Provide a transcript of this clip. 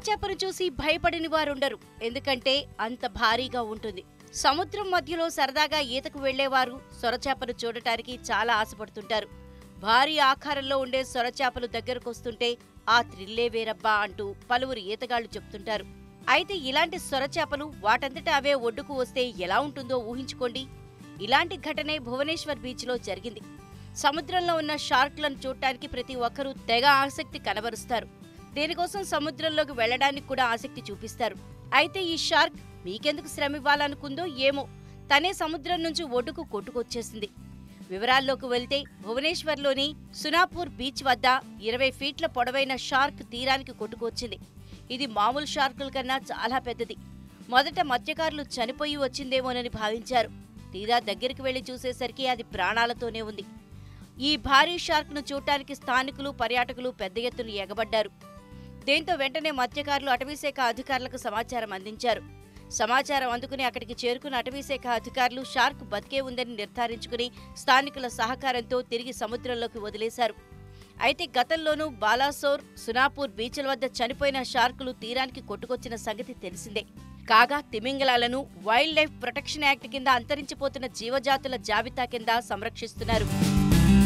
సొరచేపను చూసి భయపడని వారుండరు ఎందుకంటే అంత భారీగా ఉంటుంది సముద్రం మధ్యలో సరదాగా ఈతకు వెళ్లేవారు సొరచేపను చూడటానికి చాలా ఆశపడుతుంటారు భారీ ఆకారంలో ఉండే సొరచేపలు దగ్గరకొస్తుంటే ఆ థ్రిల్లే వేరబ్బా అంటూ పలువురు ఈతగాళ్లు చెప్తుంటారు అయితే ఇలాంటి సొరచేపలు వాటంతట అవే ఒడ్డుకు వస్తే ఎలా ఉంటుందో ఊహించుకోండి ఇలాంటి ఘటనే భువనేశ్వర్ బీచ్లో జరిగింది సముద్రంలో ఉన్న షార్క్లను చూడటానికి ప్రతి ఒక్కరూ తెగ ఆసక్తి కనబరుస్తారు దీనికోసం సముద్రంలోకి వెళ్లడానికి కూడా ఆసక్తి చూపిస్తారు అయితే ఈ షార్క్ మీకెందుకు శ్రమ ఇవ్వాలనుకుందో ఏమో తనే సముద్రం నుంచి ఒడ్డుకు కొట్టుకొచ్చేసింది వివరాల్లోకి వెళ్తే భువనేశ్వర్లోని సునాపూర్ బీచ్ వద్ద ఇరవై ఫీట్ల పొడవైన షార్క్ తీరానికి కొట్టుకొచ్చింది ఇది మామూలు షార్కుల కన్నా చాలా పెద్దది మొదట మత్స్యకారులు చనిపోయి వచ్చిందేమోనని భావించారు తీరా దగ్గరికి వెళ్లి చూసేసరికి అది ప్రాణాలతోనే ఉంది ఈ భారీ షార్క్ను చూడటానికి స్థానికులు పర్యాటకులు పెద్ద ఎత్తున ఎగబడ్డారు దీంతో వెంటనే మత్స్యకారులు అటవీశాఖ అధికారులకు సమాచారం అందించారు సమాచారం అందుకుని అక్కడికి చేరుకున్న అటవీశాఖ అధికారులు షార్క్ బతికే ఉందని నిర్ధారించుకుని స్థానికుల సహకారంతో తిరిగి సముద్రంలోకి వదిలేశారు అయితే గతంలోనూ బాలాసోర్ సునాపూర్ బీచ్ల వద్ద చనిపోయిన షార్కులు తీరానికి కొట్టుకొచ్చిన సంగతి తెలిసిందే కాగా తిమింగలాలను వైల్డ్ లైఫ్ ప్రొటెక్షన్ యాక్ట్ కింద అంతరించిపోతున్న జీవజాతుల జాబితా కింద సంరక్షిస్తున్నారు